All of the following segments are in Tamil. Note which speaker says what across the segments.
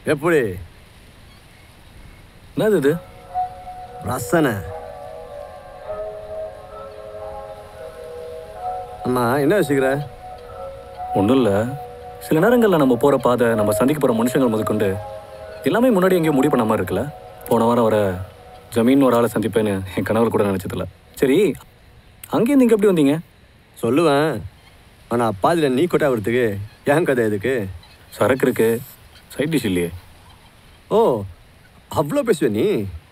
Speaker 1: எப்படி
Speaker 2: என்னது இது
Speaker 1: ரசனை அம்மா என்ன வச்சுக்கிற
Speaker 2: ஒன்றும் இல்லை சில நேரங்களில் நம்ம போகிற பாதை நம்ம சந்திக்க போகிற மனுஷங்கள் முதற்கொண்டு எல்லாமே முன்னாடி எங்கேயோ முடிவு பண்ண மாதிரி இருக்குல்ல போன வாரம் வர ஜமீன் ஒரு ஆளை சந்திப்பேன்னு என் கணவர் கூட நினச்சதில்ல சரி அங்கேயும் நீங்கள் எப்படி வந்தீங்க
Speaker 1: சொல்லுவேன் ஆனால் பாதியில் நீ கொட்டா வரத்துக்கு ஏன் கதை எதுக்கு
Speaker 2: சரக்கு இருக்கு சைட் டிஷ் இல்லையே
Speaker 1: ஓ அவ்வளோ பேசுவே நீ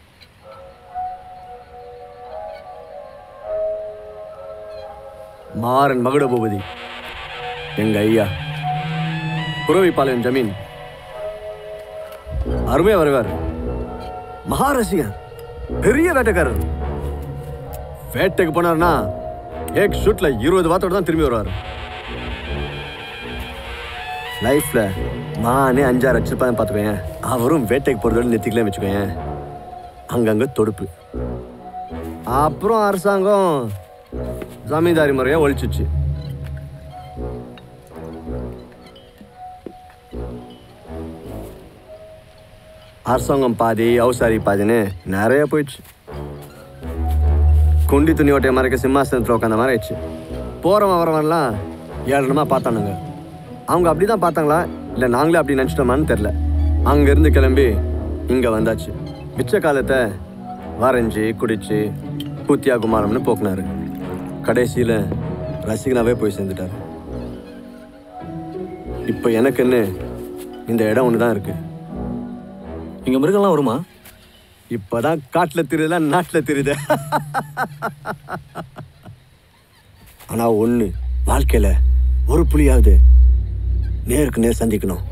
Speaker 1: மாறன் மகுட பூபதி எங்க ஐயா குறவைப்பாளையம் ஜமீன் அருமையா வருவார் மகாரசிகன் பெரிய வேட்டைக்காரர் வேட்டைக்கு போனார்னா ஏக் ஷூட்ல இருபது வாத்தோட தான் திரும்பி வருவார் லைஃப்ல நானே அஞ்சாறு வச்சிருப்பேன் பார்த்துக்கோங்க அவரும் வேட்டைக்கு போகிறதோட நிறுத்திக்கலே வச்சுக்கோங்க அங்கங்க தொடுப்பு அப்புறம் அரசாங்கம் ஜமீன்தாரி முறையை ஒழிச்சிச்சு அரசாங்கம் பாதி அவுசாரி பாதின்னு நிறைய போயிடுச்சு குண்டி துணி ஓட்டைய மறைக்க சிம்மாசனத்தில் உட்காந்த மாதிரி ஆயிடுச்சு போகிறவன் வரவன்லாம் ஏழனமாக பார்த்தானுங்க அவங்க அப்படி தான் பார்த்தாங்களா இல்லை நாங்களே அப்படி நினச்சிட்டோமான்னு தெரில அங்கேருந்து கிளம்பி இங்கே வந்தாச்சு மிச்ச காலத்தை வரைஞ்சி குடிச்சு கூத்தியா குமாரம்னு போக்குனாரு கடைசியில் ரசிகனாவே போய் சேர்ந்துட்டாரு இப்போ எனக்குன்னு இந்த இடம் ஒன்று தான் இருக்குது
Speaker 2: இங்கே மிருகம்லாம் வருமா
Speaker 1: இப்போதான் காட்டில் தெரியுதா நாட்டில் தெரியுது ஆனால் ஒன்று வாழ்க்கையில் ஒரு புலியாவது நேருக்கு நேர் சந்திக்கணும்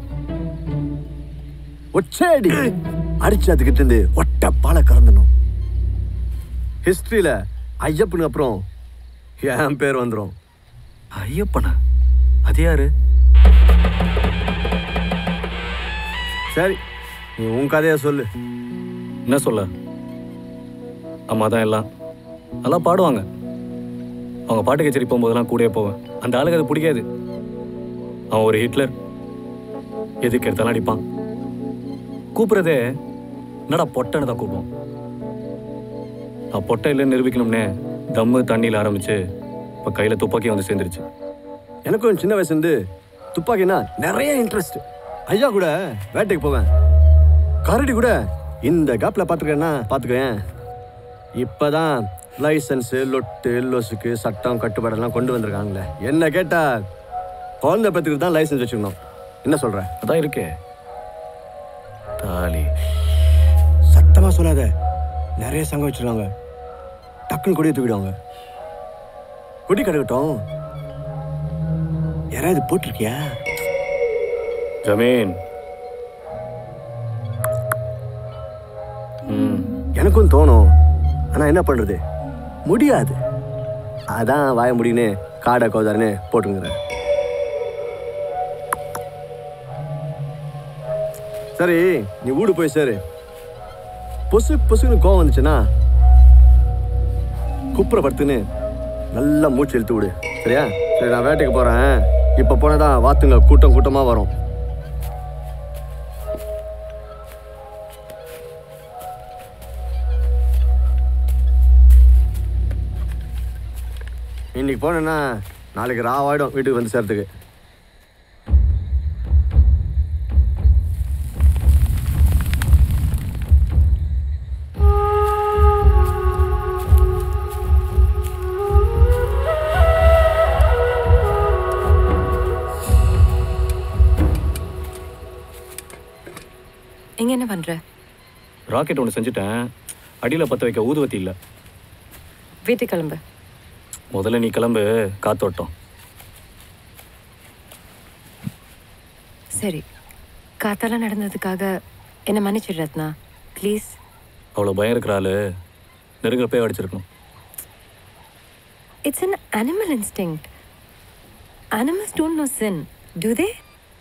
Speaker 1: ஒச்சேடி அடிச்சு அதுக்கிட்ட இருந்து ஒட்ட பாலை கறந்தணும் ஹிஸ்டரியில ஐயப்பனுக்கு அப்புறம் என் பேர் வந்துடும்
Speaker 2: ஐயப்பனா அது யாரு
Speaker 1: சரி நீ உன் கதையை சொல்லு
Speaker 2: என்ன சொல்ல அம்மா தான் எல்லாம் நல்லா பாடுவாங்க அவங்க பாட்டு கச்சேரி போகும்போதெல்லாம் கூடயே போவேன் அந்த ஆளுக்கு அது பிடிக்காது அவன் ஒரு ஹிட்லர் எதுக்கு எடுத்தாலும் அடிப்பான் கூப்பிட்றதே என்னடா பொட்டைன்னு தான் கூப்பிடுவோம் நான் பொட்டை இல்லைன்னு நிரூபிக்கணும்னே தம்மு தண்ணியில் ஆரம்பிச்சு இப்போ கையில் துப்பாக்கி வந்து சேர்ந்துருச்சு
Speaker 1: எனக்கும் சின்ன வயசுலேருந்து துப்பாக்கினா நிறைய இன்ட்ரெஸ்ட் ஐயா கூட வேட்டைக்கு போவேன் கரடி கூட இந்த கேப்பில் பார்த்துக்கேன்னா பார்த்துக்கேன் இப்போதான் லைசன்ஸு லொட்டு லொசுக்கு சட்டம் கட்டுப்பாடெல்லாம் கொண்டு வந்திருக்காங்களே என்ன கேட்டால் குழந்தை பத்துக்கு தான் லைசன்ஸ் வச்சுக்கணும் என்ன சொல்கிற
Speaker 2: அதான் இருக்கே தாலி
Speaker 1: சத்தமாக சொல்லாத நிறைய சங்கம் வச்சிருக்காங்க டக்குன்னு கொடியை தூக்கிடுவாங்க கொடி கிடக்கட்டும் யாராவது போட்டிருக்கியா
Speaker 2: ஜமீன் ம்
Speaker 1: எனக்கும் தோணும் ஆனால் என்ன பண்ணுறது முடியாது அதான் வாய முடின்னு காடை கோதாருன்னு போட்டுங்கிறேன் சரி நீ வீடு போய் சேரு பொசு பொசுன்னு கோவம் வந்துச்சுன்னா குப்புற படுத்துன்னு நல்லா மூச்சு இழுத்து விடு சரியா சரி நான் வேட்டைக்கு போகிறேன் இப்போ போனதான் வாத்துங்க கூட்டம் கூட்டமாக வரும் இன்னைக்கு போனேன்னா நாளைக்கு ராவாயிடும் வீட்டுக்கு வந்து சேர்த்துக்கு
Speaker 3: இங்க என்ன பண்ற
Speaker 2: ராக்கெட் ஒன்று செஞ்சுட்டேன் அடியில் பற்ற வைக்க ஊதுவத்தி இல்லை
Speaker 3: வீட்டுக்கு கிளம்பு
Speaker 2: முதல்ல நீ கிளம்பு காத்தோட்டம்
Speaker 3: சரி காத்தால நடந்ததுக்காக என்ன மன்னிச்சிடு ரத்னா ப்ளீஸ்
Speaker 2: அவ்வளோ பயம் இருக்கிற ஆளு நெருங்கிறப்பே அடிச்சிருக்கணும்
Speaker 3: it's an animal instinct animals don't know sin do they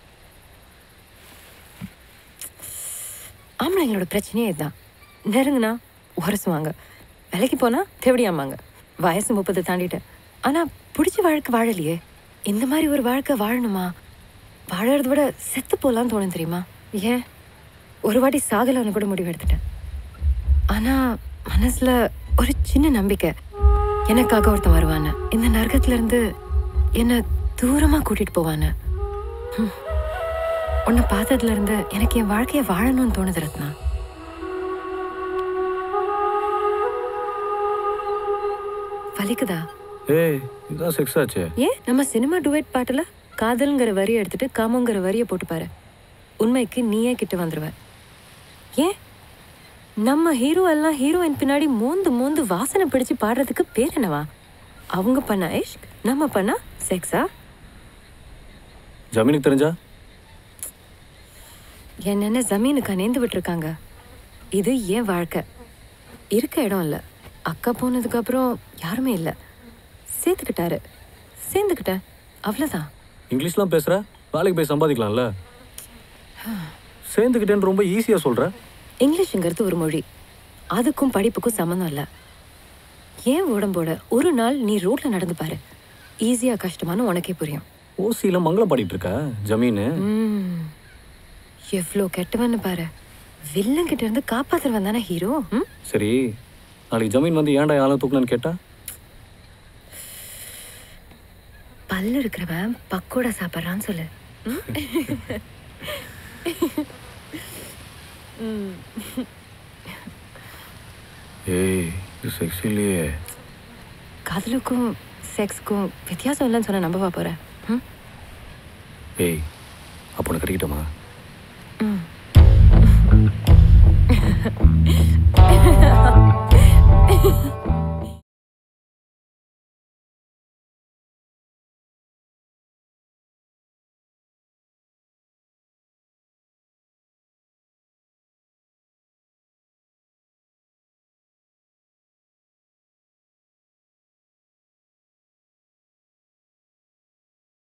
Speaker 3: ஆம்பளைங்களோட பிரச்சனையே இதுதான் நெருங்குனா உரசுவாங்க வேலைக்கு போனா தேவடியாமாங்க வயசு முப்பது தாண்டிட்டேன் ஆனா பிடிச்ச வாழ்க்கை வாழலையே இந்த மாதிரி ஒரு வாழ்க்கை வாழணுமா வாழறத விட செத்து போலான்னு தோணும் தெரியுமா ஏன் ஒரு வாட்டி சாகலான்னு கூட முடிவு எடுத்துட்டேன் ஆனா மனசுல ஒரு சின்ன நம்பிக்கை எனக்காக ஒருத்தன் வருவான்னு இந்த நரகத்துல இருந்து என்ன தூரமா கூட்டிட்டு போவான்னு ஹம். உன்னை பார்த்ததுல இருந்து எனக்கு என் வாழ்க்கைய வாழணும்னு தோணுது ரத்னா வலிக்குதா
Speaker 2: ஏய் இதுதான் செக்ஸ் ஆச்சே
Speaker 3: ஏன் நம்ம சினிமா டுவேட் பாட்டுல காதல்ங்கிற வரியை எடுத்துட்டு காமங்கிற வரியை போட்டு பாரு உண்மைக்கு நீயே கிட்ட வந்துருவ ஏன் நம்ம ஹீரோ எல்லாம் ஹீரோயின் பின்னாடி மோந்து மோந்து வாசனை பிடிச்சு பாடுறதுக்கு பேர் என்னவா அவங்க பண்ண இஷ்க் நம்ம பண்ணா செக்ஸா
Speaker 2: ஜமீனுக்கு தெரிஞ்சா
Speaker 3: என்னென்ன ஜமீனுக்கு நேர்ந்து விட்டுருக்காங்க இது ஏன் வாழ்க்கை இருக்க இடம் இல்லை அக்கா போனதுக்கு அப்புறம் யாருமே இல்லை சேர்த்துக்கிட்டாரு சேர்ந்துக்கிட்டேன் அவ்வளோதான்
Speaker 2: இங்கிலீஷ்லாம் பேசுற வேலைக்கு போய் சம்பாதிக்கலாம்ல சேர்ந்துக்கிட்டேன்னு ரொம்ப ஈஸியாக சொல்ற
Speaker 3: இங்கிலீஷுங்கிறது ஒரு மொழி அதுக்கும் படிப்புக்கும் சம்மந்தம் இல்லை ஏன் உடம்போட ஒரு நாள் நீ ரோட்ல நடந்து பாரு ஈஸியா கஷ்டமானு உனக்கே புரியும்
Speaker 2: ஓசியில் மங்களம் பாடிட்டு இருக்க ஜமீனு
Speaker 3: ம், எவ்வளோ கெட்டவன்னு பாரு வில்லன் கிட்ட இருந்து காப்பாத்துறவன் தானே ஹீரோ ம்?
Speaker 2: சரி நாளைக்கு ஜமீன் வந்து ஏன்டா யாரும் தூக்கணும்னு கேட்டா
Speaker 3: பல்லு இருக்கிறவன் பக்கோடா சாப்பிட்றான்னு சொல்லு ம்?
Speaker 2: ஏய் இது செக்ஸ் இல்லையே
Speaker 3: காதலுக்கும் செக்ஸ்க்கும் வித்தியாசம் இல்லைன்னு சொன்ன நம்பவா போற ம்?
Speaker 2: ஏய் அப்போ உனக்கு கிடைக்கட்டுமா
Speaker 3: ம்